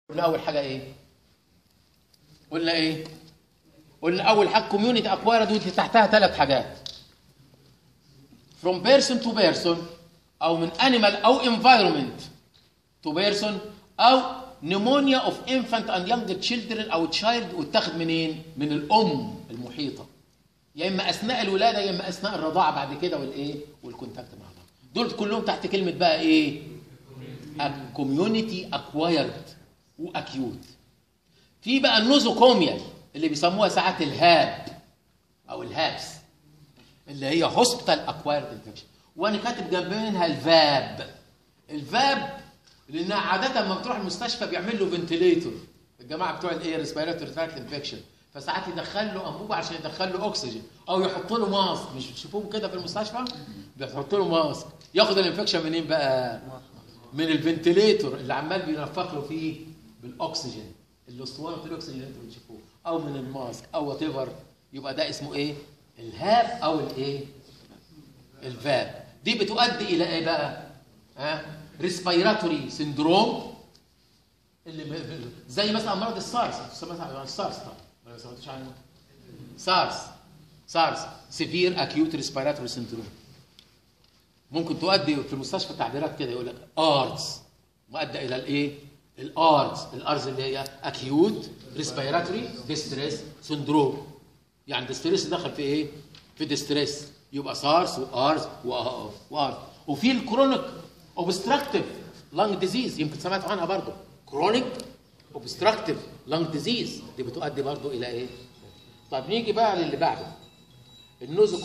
قلنا اول حاجه ايه قلنا ايه قلنا اول حاجه كوميونتي اكوايرد ودي تحتها ثلاث حاجات from person to person او من animal او environment to person او pneumonia of infant and young children او child واتاخد منين من الام المحيطه يا اما اثناء الولاده يا اما اثناء الرضاعه بعد كده والايه والكونتاكت مع بعض دول كلهم تحت كلمه بقى ايه كوميونتي اكوايرد واكيوت في بقى النوزوكوميال اللي بيسموها ساعات الهاب او الهابس اللي هي هوسبيتال اكوايرد انفكشن وانا كاتب جنب منها الفاب الفاب لانها عاده لما بتروح المستشفى بيعمل له فنتليتور الجماعه بتوع الايه ريسبيراتوري تراكت انفكشن فساعات يدخل له انبوبه عشان يدخل له اكسجين او يحط له ماسك مش بتشوفوهم كده في المستشفى بيحط له ماسك ياخد الانفكشن منين بقى من الفنتليتور اللي عمال بينفخ له فيه بالاكسجين الاسطوانه الاكسجين اللي انتوا بتشوفوه او من الماسك او وات ايفر يبقى ده اسمه ايه الهاب او الايه الفاب دي بتؤدي الى ايه بقى ها ريسبيراتوري سندروم اللي ب- زي مثلا مرض السارس سمعت عن السارس طبعا ولا سمعتوش عنه سارس سارس سيفير اكيوت ريسبيراتوري سندروم ممكن تؤدي في المستشفى تعبيرات كده يقول لك ارز مؤدى الى الايه الارز الارز اللي هي اكيوت ريسبيراتوري ديستريس سندروم يعني ديستريس دخل في ايه في ديستريس يبقى سارس وارز وارز وفي الكرونيك اوبستراكتيف لانج ديزيز يمكن سمعتوا عنها برضه كرونيك اوبستراكتيف لانج ديزيز دي بتؤدي برضه الى ايه طب نيجي بقى للي بعده النزك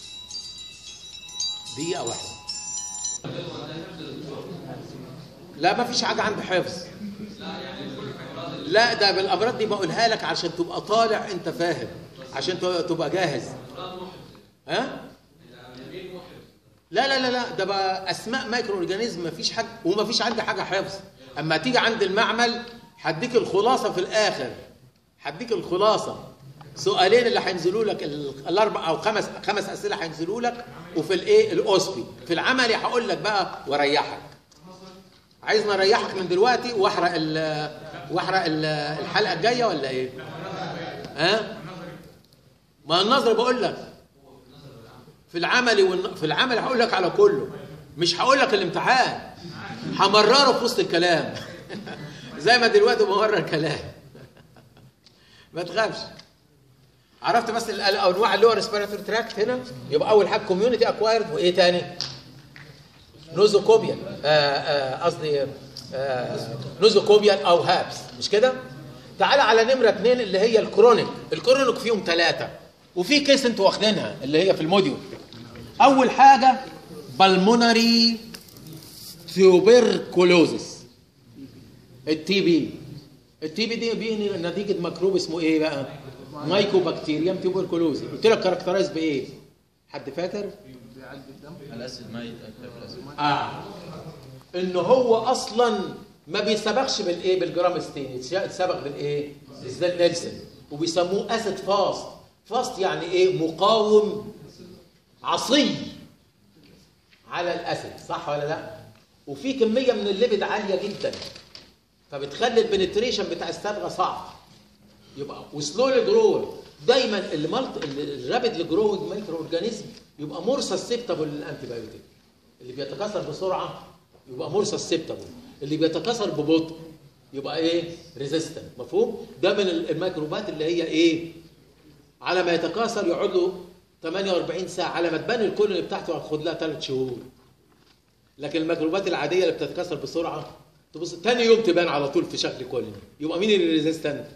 دقيقة واحدة لا ما فيش حاجة عند حفظ لا ده بالأمراض دي بقولها لك عشان تبقى طالع أنت فاهم عشان تبقى جاهز ها؟ لا لا لا لا ده بقى أسماء مايكرو أورجانيزم ما فيش حاجة وما فيش عندي حاجة حفظ أما تيجي عند المعمل هديك الخلاصة في الآخر هديك الخلاصة سؤالين اللي هينزلوا لك ال- الاربع او خمس خمس اسئله هينزلوا لك وفي الايه الاوسبي في العملي هقول لك بقى واريحك عايزني اريحك من دلوقتي واحرق ال واحرق ال- الحلقه الجايه ولا ايه ها ما النظر بقول لك في العملي والن... في العملي هقول لك على كله مش هقول لك الامتحان همرره في وسط الكلام زي ما دلوقتي بمرر كلام ما تخافش عرفت بس ال- الانواع اللي هو ريسبيراتوري تراكت هنا يبقى اول حاجه كوميونتي اكوايرد وايه تاني؟ نوزوكوبيال آه، آه، قصدي آه، نوزوكوبيال او هابس مش كده؟ تعال على نمره اثنين اللي هي الكرونيك الكرونيك فيهم ثلاثه وفي كيس انتوا واخدينها اللي هي في الموديول اول حاجه بالمونري تيوبركولوزس التي بي التي بي دي بيجي نتيجه ميكروب اسمه ايه بقى؟ مايكوبكتيريم تيوبركلوزي قلت لك كاركترايز بايه؟ حد فاكر؟ الاسيد ميت اكتر الاسيد اه ان هو اصلا ما بيسبقش بالايه بالجرام ستين يتسبق بالايه بالزل نيلسون وبيسموه اسيد فاست فاست يعني ايه مقاوم عصي على الاسيد صح ولا لا وفي كميه من الليبيد عاليه جدا فبتخلي البنتريشن بتاع الصبغه صعب يبقى وسلولي جرور دايما المالت الرابيد جروينج مايكرو اورجانيزم يبقى مور سسبتبل للانتي بايوتيك اللي بيتكاثر بسرعه يبقى مور سسبتبل اللي بيتكاثر ببطء يبقى ايه ريزيستنت مفهوم ده من الميكروبات اللي هي ايه على ما يتكاثر يقعد له 48 ساعه على ما تبان الكولوني بتاعته هتاخد لها 3 شهور لكن الميكروبات العاديه اللي بتتكاثر بسرعه تبص تاني يوم تبان على طول في شكل كولوني يبقى مين اللي ريزيستنت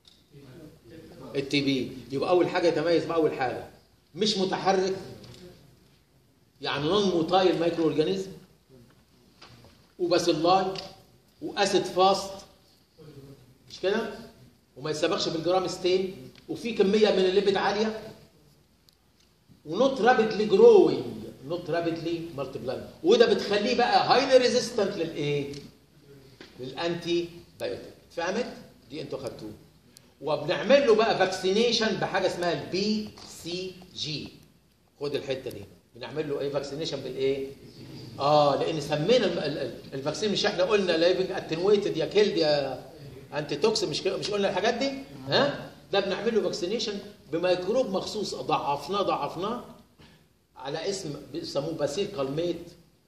التي بي يبقى اول حاجه يتميز باول حاجه مش متحرك يعني نون موتايل مايكرو اورجانيزم وباسيلاي واسيد فاست مش كده وما يتسبقش بالجرام ستين وفي كميه من الليبيد عاليه ونوت رابيدلي جروينج نوت رابيدلي مالتيبلاي وده بتخليه بقى هايلي ريزيستنت للايه للانتي بايوتيك فهمت دي انتوا خدتوه وبنعمل له بقى فاكسينيشن بحاجه اسمها البي سي جي خد الحته دي بنعمل له ايه فاكسينيشن بالايه اه لان سمينا الم- ال- ال- الفاكسين مش احنا قلنا لا يبقى اتنويتد يا كيلد يا انتي توكسين مش كده- مش قلنا الحاجات دي ها ده بنعمل له فاكسينيشن بميكروب مخصوص ضعفناه ضعفناه على اسم بيسموه باسيل كالميت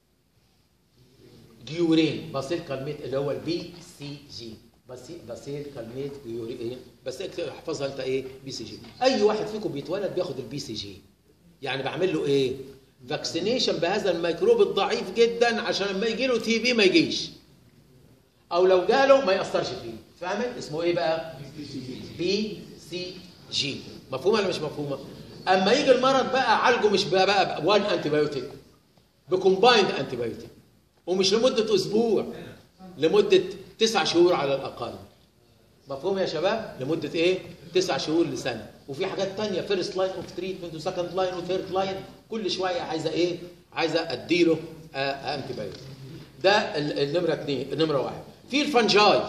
جيورين باسيل كالميت اللي هو البي سي جي باسيل باسيل كالميت جيورين بس اكتب- احفظها انت ايه بي سي جي اي واحد فيكم بيتولد بياخد البي سي جي يعني بعمل له ايه فاكسينيشن بهذا الميكروب الضعيف جدا عشان لما يجي له تي بي ما يجيش او لو جاله ما ياثرش فيه فاهم اسمه ايه بقى بي سي جي مفهومه ولا مش مفهومه اما يجي المرض بقى اعالجه مش بقى بقى وان انتي بايوتيك بكومبايند انتي بايوتيك ومش لمده اسبوع لمده تسع شهور على الاقل مفهوم يا شباب لمده ايه تسع شهور لسنه وفي حاجات تانية فيرست لاين اوف تريتمنت وسكند لاين وثيرد لاين كل شويه عايزه ايه عايزه اديله آه انتي بايوتيك ده ال- النمره اثنين النمره واحد في الفنجاي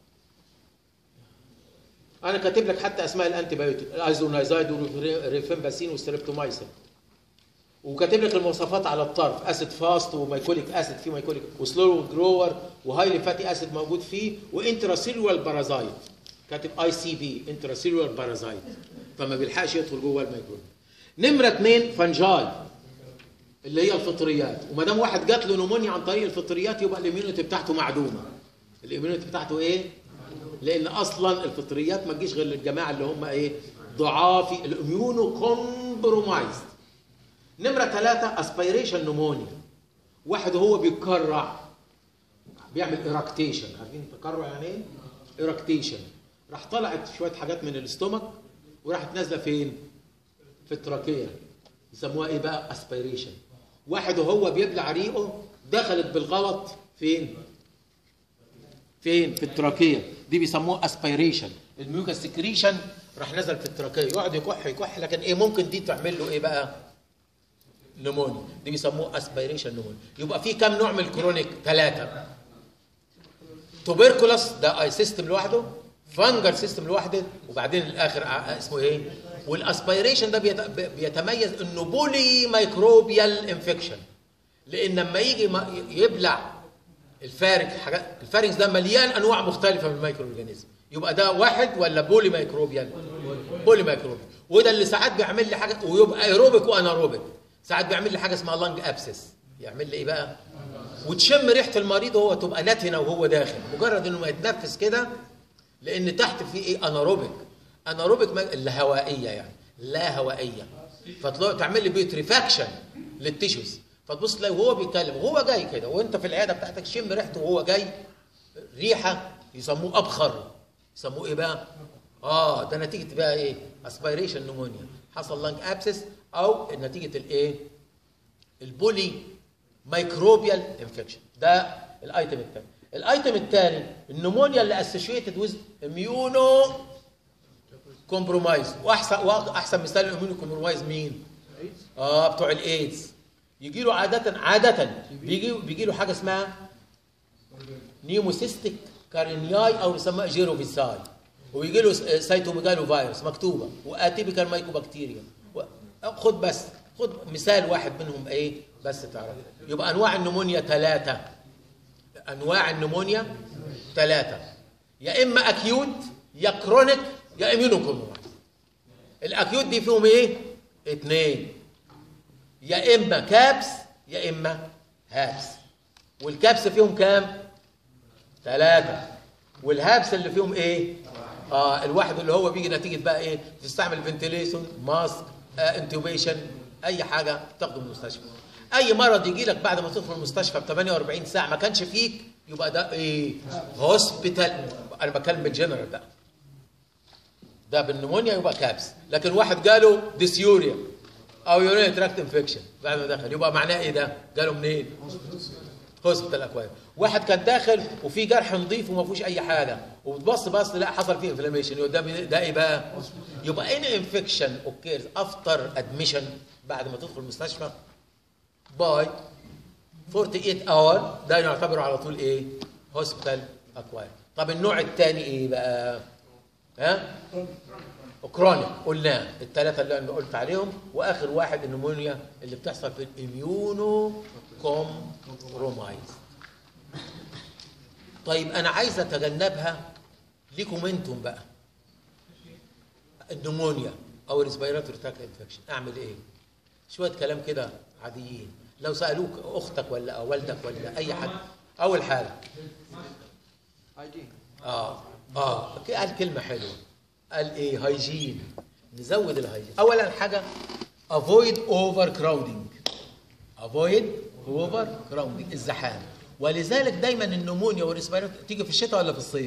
انا كاتب لك حتى اسماء الانتي بايوتيك الايزونايزايد والريفامباسين والستريبتومايسين وكاتب لك المواصفات على الطرف اسيد فاست ومايكوليك اسيد فيه مايكوليك وسلو جروور وهايلي فاتي اسيد موجود فيه وانتراسيلولار بارازايت كاتب اي سي بي انتراسيلولار بارازايت فما بيلحقش يدخل جوه الميكروب نمره اثنين فنجاي اللي هي الفطريات وما دام واحد جات له نمونيا عن طريق الفطريات يبقى الاميونيتي بتاعته معدومه الاميونيتي بتاعته ايه لان اصلا الفطريات ما تجيش غير للجماعه اللي هم ايه ضعافي الاميونو كومبرومايزد نمره ثلاثة اسبيريشن نمونيا واحد هو بيتكرع بيعمل ايراكتيشن عارفين التكرع يعني ايه ايراكتيشن راح طلعت شويه حاجات من الاستومك وراحت نازله فين في التراكيه يسموها ايه بقى اسبيريشن واحد وهو بيبلع ريقه دخلت بالغلط فين فين في التراكيه دي بيسموها اسبيريشن الميوكا سكريشن راح نزل في التراكيه يقعد يكح يكح لكن ايه ممكن دي تعمل له ايه بقى نمونيا دي بيسموه اسبيريشن نمونيا يبقى في كام نوع من الكرونيك ثلاثه توبركولاس ده اي سيستم لوحده فانجل سيستم لوحده وبعدين الاخر ع- اسمه ايه والاسبيريشن ده بيت- بيتميز انه بولي مايكروبيال انفكشن لان لما يجي ما- يبلع الفارج حاجات الفارنكس ده مليان انواع مختلفه من الميكرو اورجانيزم يبقى ده واحد ولا بولي مايكروبيال بولي مايكروبيال وده اللي ساعات بيعمل لي حاجه ويبقى ايروبيك واناروبيك ساعات بيعمل لي حاجه اسمها لانج ابسس يعمل لي ايه بقى وتشم ريحه المريض وهو تبقى نتنه وهو داخل مجرد انه ما يتنفس كده لان تحت في ايه اناروبيك اناروبيك ما- الهوائيه يعني لا هوائيه فتلاقي تعمل لي بيوتريفاكشن للتيشوز فتبص تلاقي وهو بيتكلم وهو جاي كده وانت في العياده بتاعتك شم ريحته وهو جاي ريحه يسموه ابخر يسموه ايه بقى؟ اه ده نتيجه بقى ايه؟ اسبيريشن نمونيا حصل لانج ابسس او نتيجه الايه؟ البولي مايكروبيال انفكشن ده الايتم الثاني الايتم الثاني النمونيا اللي اسوشيتد ويز اميونو كومبرومايز واحسن واحسن مثال الاميونو كومبرومايز مين؟ اه بتوع الايدز يجي له عاده عاده بيجي بيجي له حاجه اسمها نيوموسيستيك كارينياي او يسمى جيروفيساي ويجي له سايتوميجالو فيروس مكتوبه واتيبيكال مايكوبكتيريا و- خد بس خد مثال واحد منهم ايه بس تعرف يبقى انواع النمونيا ثلاثه انواع النمونيا ثلاثه يا اما اكيوت يا كرونيك يا اميونوكومبرومايز الاكيوت دي فيهم ايه اثنين يا اما كابس يا اما هابس والكابس فيهم كام ثلاثة والهابس اللي فيهم ايه اه الواحد اللي هو بيجي نتيجة بقى ايه تستعمل فنتيليشن ماسك آه انتوبيشن اي حاجة تاخده من المستشفى اي مرض يجي لك بعد ما تدخل المستشفى ب 48 ساعة ما كانش فيك يبقى ده ايه هوسبيتال انا بتكلم بالجنرال بقى ده بالنمونيا يبقى كابس لكن واحد جاله ديسيوريا او يورينري تراكت انفكشن بعد ما دخل يبقى معناه ايه ده جاله منين هوسبيتال اكواير واحد كان داخل وفي جرح نظيف وما فيهوش اي حاجه وبتبص بص لا حصل فيه انفلاميشن ده ده ايه بقى يبقى ان انفكشن اوكيرز افتر ادميشن بعد ما تدخل المستشفى باي 48 اور ده يعتبر على طول ايه هوسبيتال اكواير طب النوع الثاني ايه بقى ها كرونيك قلناه الثلاثه اللي انا قلت عليهم واخر واحد النمونيا اللي بتحصل في الاميونو كومبرومايز طيب انا عايز اتجنبها ليكم انتم بقى النمونيا او الريسبيراتوري تراكت انفكشن اعمل ايه شويه كلام كده عاديين لو سالوك اختك ولا والدك ولا اي حد اول حاجه اه اه قال كلمه حلوه قال ايه هايجين نزود الهايجين اولا حاجه avoid overcrowding avoid overcrowding الزحام ولذلك دايما النمونيا والريسبيراتوري تيجي في الشتاء ولا في الصيف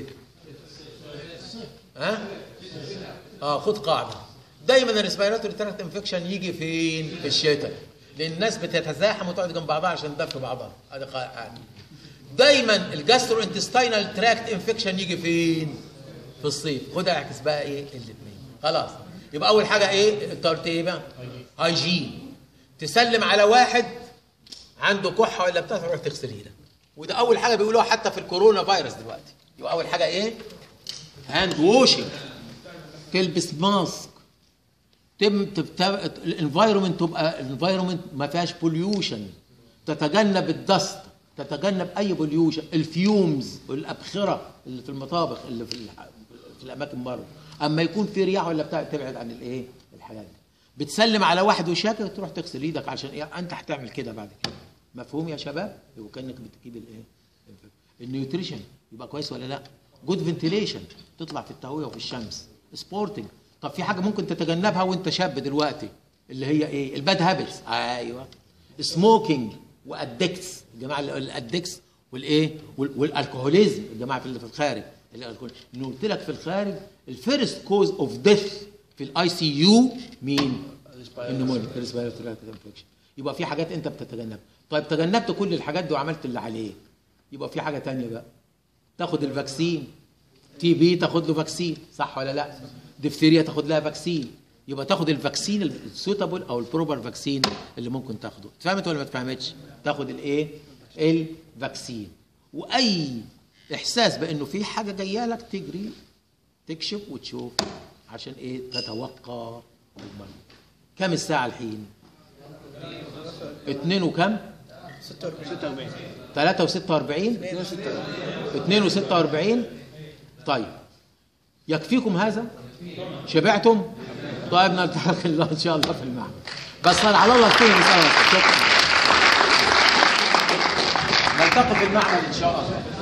ها اه خد قاعده دايما الريسبيراتوري تراكت انفكشن يجي فين في الشتاء لان الناس بتتزاحم وتقعد جنب بعضها عشان تدفي بعضها هذا قاعده دايما الجاسترو انتستينال تراكت انفكشن يجي فين في الصيف خد اعكس بقى ايه الاثنين خلاص يبقى اول حاجه ايه انت قلت ايه بقى هايجين تسلم على واحد عنده كحه ولا بتاع تروح تغسل ايدك وده اول حاجه بيقولوها حتى في الكورونا فيروس دلوقتي يبقى اول حاجه ايه هاند ووشنج تلبس ماسك تم الانفايرمنت تبقى الانفايرمنت ما فيهاش بوليوشن تتجنب الدست تتجنب اي بوليوشن الفيومز والابخره اللي في المطابخ اللي في الح- في الاماكن بره اما يكون في رياح ولا بتاع تبعد عن الايه الحاجات دي بتسلم على واحد وشاكر تروح تغسل ايدك عشان ايه انت هتعمل كده بعد كده مفهوم يا شباب يبقى كانك بتجيب الايه النيوتريشن يبقى كويس ولا لا جود فنتيليشن تطلع في التهويه وفي الشمس سبورتنج طب في حاجه ممكن تتجنبها وانت شاب دلوقتي اللي هي ايه الباد هابتس ايوه سموكينج وادكتس الجماعه اللي الادكتس والايه وال- والالكوهوليزم الجماعه اللي في الخارج الالكوهول إن قلت لك في الخارج الفيرست كوز اوف ديث في الاي سي يو مين النمونيا الريسبيراتوري انفكشن يبقى في حاجات انت بتتجنبها طيب تجنبت كل الحاجات دي وعملت اللي عليه يبقى في حاجه تانية بقى تاخد الفاكسين تي بي تاخد له فاكسين صح ولا لا ديفتيريا تاخد لها فاكسين يبقى تاخد الفاكسين السوتابل او البروبر فاكسين اللي ممكن تاخده اتفهمت ولا ما اتفهمتش تاخد الايه الفاكسين واي احساس بانه في حاجه جايه لك تجري تكشف وتشوف عشان ايه تتوقع المرض كم الساعه الحين اتنين وكم 46 3 و 46 2 و 46 طيب يكفيكم هذا شبعتم طيب نلتقي الله ان شاء الله في المعمل بس على الله كتير شكرا نلتقي في المعمل ان شاء الله